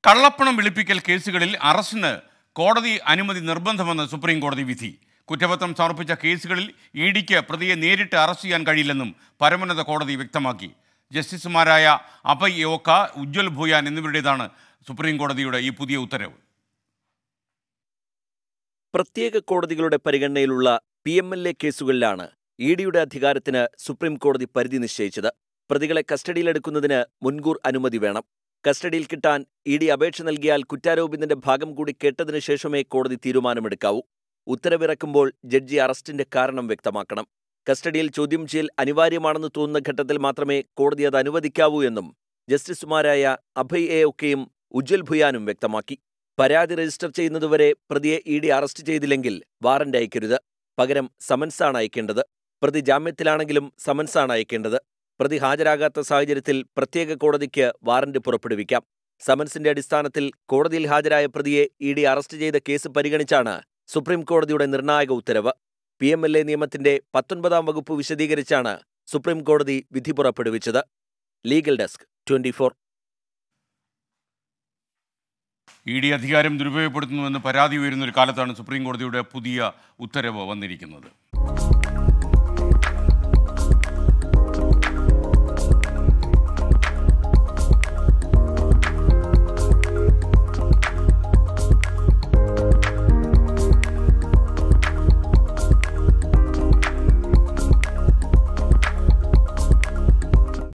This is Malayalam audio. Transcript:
കള്ളപ്പണം വെളുപ്പിക്കൽ കേസുകളിൽ അറസ്റ്റിന് കോടതി അനുമതി നിർബന്ധമെന്ന് സുപ്രീം കോടതി വിധി കുറ്റപത്രം സമർപ്പിച്ച കേസുകളിൽ ഇ ഡിക്ക് പ്രതിയെ നേരിട്ട് അറസ്റ്റ് ചെയ്യാൻ കഴിയില്ലെന്നും പരമോന്നത കോടതി വ്യക്തമാക്കി ജസ്റ്റിസുമാരായ അഭയ് യോക്ക ഉജ്ജ്വൽ ഭൂയാൻ എന്നിവരുടേതാണ് സുപ്രീം കോടതിയുടെ ഈ പുതിയ ഉത്തരവ് പ്രത്യേക കോടതികളുടെ പരിഗണനയിലുള്ള പി എം എൽ എ കേസുകളിലാണ് ഇ ഡിയുടെ അധികാരത്തിന് സുപ്രീം കോടതി പരിധി നിശ്ചയിച്ചത് പ്രതികളെ കസ്റ്റഡിയിലെടുക്കുന്നതിന് മുൻകൂർ അനുമതി വേണം കസ്റ്റഡിയിൽ കിട്ടാൻ ഇ ഡി അപേക്ഷ നൽകിയാൽ കുറ്റാരോപിതന്റെ ഭാഗം കൂടി കേട്ടതിനു ശേഷമേ കോടതി തീരുമാനമെടുക്കാവൂ ഉത്തരവിറക്കുമ്പോൾ ജഡ്ജി അറസ്റ്റിന്റെ കാരണം വ്യക്തമാക്കണം കസ്റ്റഡിയിൽ ചോദ്യം ചെയ്യൽ അനിവാര്യമാണെന്ന് തോന്നുന്ന ഘട്ടത്തിൽ മാത്രമേ കോടതി അത് അനുവദിക്കാവൂ എന്നും ജസ്റ്റിസുമാരായ അഭയ് എ ഒക്കെയും ഉജ്ജ്വൽ ഭുയാനും വ്യക്തമാക്കി പരാതി രജിസ്റ്റർ ചെയ്യുന്നതുവരെ പ്രതിയെ ഇ ഡി അറസ്റ്റ് ചെയ്തില്ലെങ്കിൽ വാറന്റ് അയക്കരുത് പകരം സമൻസാണ് അയക്കേണ്ടത് പ്രതി ജാമ്യത്തിലാണെങ്കിലും സമൻസാണ് അയക്കേണ്ടത് പ്രതി ഹാജരാകാത്ത സാഹചര്യത്തിൽ പ്രത്യേക കോടതിക്ക് വാറന്റ് പുറപ്പെടുവിക്കാം സമൻസിന്റെ അടിസ്ഥാനത്തിൽ കോടതിയിൽ ഹാജരായ പ്രതിയെ ഇ ഡി അറസ്റ്റ് ചെയ്ത കേസ് പരിഗണിച്ചാണ് സുപ്രീം കോടതിയുടെ നിർണായക ഉത്തരവ് പി എം എൽ എ നിയമത്തിന്റെ പത്തൊൻപതാം വകുപ്പ് വിശദീകരിച്ചാണ് സുപ്രീം കോടതി വിധി പുറപ്പെടുവിച്ചത് legal desk twenty four E D അധികാരം ദുരുപയോഗപ്പെടുത്തുന്നുവെന്ന് പരാതി ഉയരുന്ന ഒരു കാലത്താണ് സുപ്രീം കോടതിയുടെ പുതിയ ഉത്തരവ് വന്നിരിക്കുന്നത്